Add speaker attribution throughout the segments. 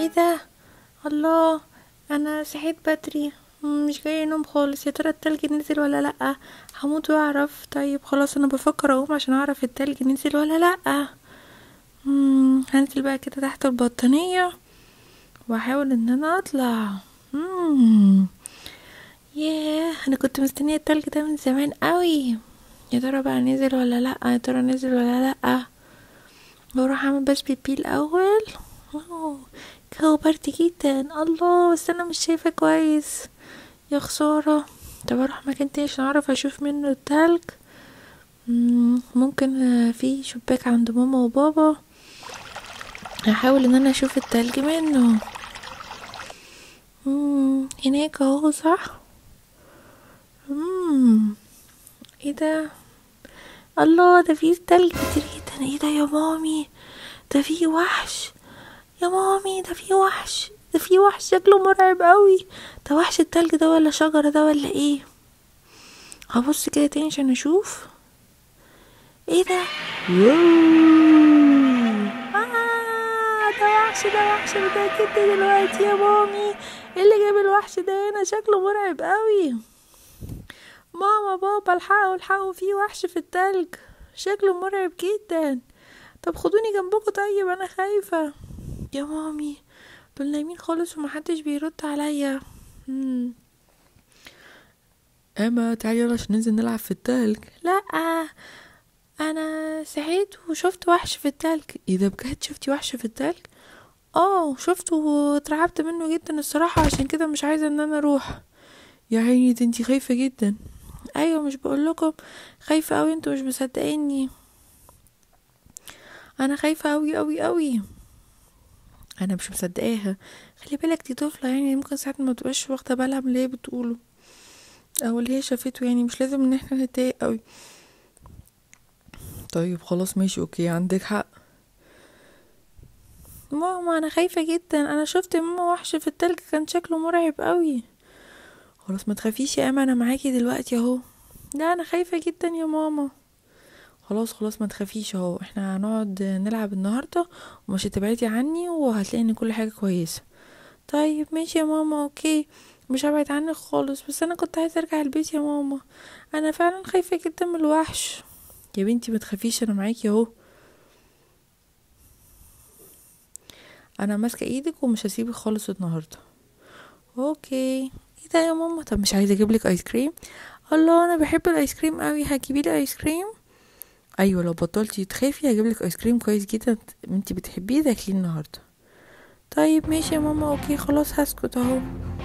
Speaker 1: ايه ده الله انا صحيت بدري مش جاي نوم خالص يا ترى التلج نزل ولا لا هموت واعرف طيب خلاص انا بفكر اقوم عشان اعرف التلج نزل ولا لا مم، هنزل بقى كده تحت البطانية واحاول ان انا اطلع مم. ياه انا كنت مستنية التلج ده من زمان قوي يا ترى بقى نزل ولا لا يا ترى نزل ولا لا بروح اعمل بس بيبي الاول أوه، الجو برد جدا الله بس انا مش شايفه كويس يا خساره طب اروح مكان تاني عشان اعرف اشوف منه التلج مم، ممكن آه، في شباك عند ماما وبابا هحاول ان انا اشوف التلج منه مم، هناك اهو صح مم، ايه ده الله ده فيه تلج كتير جدا ايه ده يا مامي ده فيه وحش يا مامي ده فيه وحش ده فيه وحش شكله مرعب قوي ده وحش التلج ده ولا شجرة ده ولا ايه هبص كده تاني عشان اشوف ايه ده آه ده وحش ده وحش متأكد دلوقتي يا مامي ايه اللي جاب الوحش ده هنا شكله مرعب قوي ماما بابا الحقوا الحقوا في وحش في التلج شكله مرعب جدا طب خدوني جنبكم طيب انا خايفة يا مامي دول نايمين خالص ومحدش بيرد عليا مم. اما تعالي يلا عشان ننزل نلعب في التلج لا انا صحيت وشفت وحش في التلج ايه ده بجد شفتي وحش في التلج اه شفته واترعبت منه جدا الصراحة عشان كده مش عايزة ان انا اروح يا عيني ده انتي خايفة جدا ايوه مش بقول لكم خايفة اوي انتوا مش مصدقيني انا خايفة اوي اوي اوي انا مش مصدقاها خلي بالك دي طفلة يعني ممكن ساعات ما تبقاش واخدة بالها من اللي هي بتقوله او اللي هي شافته يعني مش لازم ان احنا نتضايق اوي طيب خلاص ماشي اوكي عندك حق ماما انا خايفة جدا انا شفت ماما وحش في التلج كان شكله مرعب قوي خلاص ما تخافيش يا اما انا معاكي دلوقتي اهو لا انا خايفة جدا يا ماما خلاص خلاص ما تخافيش اهو احنا هنقعد نلعب النهاردة ومش هتبعدي عني وهتلاقي ان كل حاجة كويسة طيب ماشي يا ماما اوكي مش هبعد عنك خالص بس انا كنت عايزة ارجع البيت يا ماما انا فعلا خايفة جدا من الوحش يا بنتي ما تخافيش انا معاكي اهو انا ماسكه ايدك ومش هسيبك خالص النهارده اوكي ايه ده يا ماما طب مش عايزه اجيب لك ايس كريم الله انا بحب الايس كريم قوي هتجيبي لي ايس كريم ايوه لو بطلتي تخافي هجيب لك ايس كريم كويس جدا انتي بتحبيه تاكليه النهارده طيب ماشي يا ماما اوكي خلاص هسكت اهو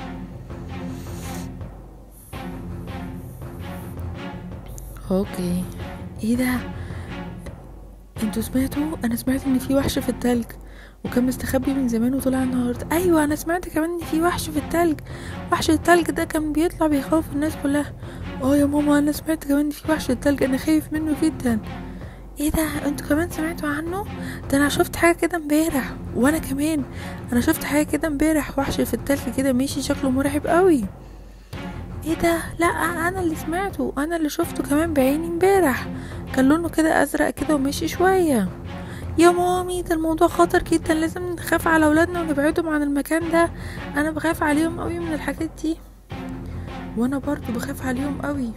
Speaker 1: اوكي ايه ده انتوا سمعتوا انا سمعت ان في وحش في التلج وكان مستخبي من زمان وطلع النهارده ايوه انا سمعت كمان ان في وحش في التلج وحش التلج ده كان بيطلع بيخوف الناس كلها اه يا ماما انا سمعت كمان ان في وحش التلج انا خايف منه جدا ايه ده انتوا كمان سمعتوا عنه ده انا شفت حاجه كده امبارح وانا كمان انا شفت حاجه كده امبارح وحش في التلج كده ماشي شكله مرعب قوي ايه ده لا انا اللي سمعته انا اللي شفته كمان بعيني امبارح كان لونه كده ازرق كده وماشي شويه يا مامي ده الموضوع خطر جدا لازم نخاف على اولادنا ونبعدهم عن المكان ده انا بخاف عليهم قوي من الحاجات دي وانا برضو بخاف عليهم قوي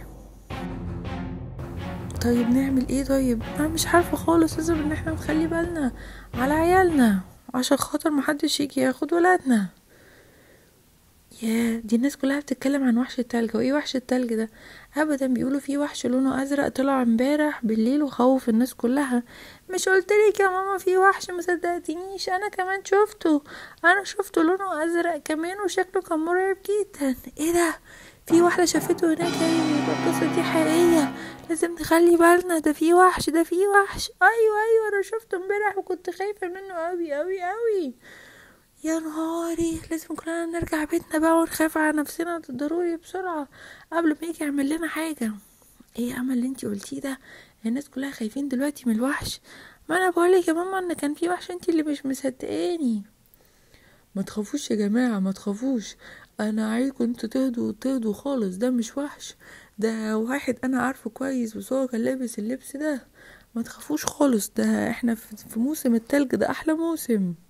Speaker 1: طيب نعمل ايه طيب انا مش عارفه خالص لازم ان احنا نخلي بالنا على عيالنا عشان خاطر محدش يجي ياخد ولادنا يا دي الناس كلها بتتكلم عن وحش التلج وايه وحش التلج ده ابدا بيقولوا في وحش لونه ازرق طلع امبارح بالليل وخوف الناس كلها مش قلتلك يا ماما في وحش مصدقتنيش انا كمان شفته انا شفته لونه ازرق كمان وشكله كان مرعب جدا ايه ده في واحدة شافته هناك يعني يبقى القصة دي حقيقية لازم نخلي بالنا ده في وحش ده في وحش ايوه ايوه انا شفته امبارح وكنت خايفة منه اوي اوي اوي يا نهاري لازم كلنا نرجع بيتنا بقى ونخاف على نفسنا ضروري بسرعة قبل ما يجي يعمل لنا حاجة ايه يا امل اللي انتي قلتيه ده الناس كلها خايفين دلوقتي من الوحش ما انا بقولك يا ماما ان كان في وحش انتي اللي مش مصدقاني ما تخافوش يا جماعة ما تخافوش انا عايزكم انتوا تهدوا تهدوا خالص ده مش وحش ده واحد انا عارفه كويس بس هو كان لابس اللبس ده ما تخافوش خالص ده احنا في في موسم التلج ده احلى موسم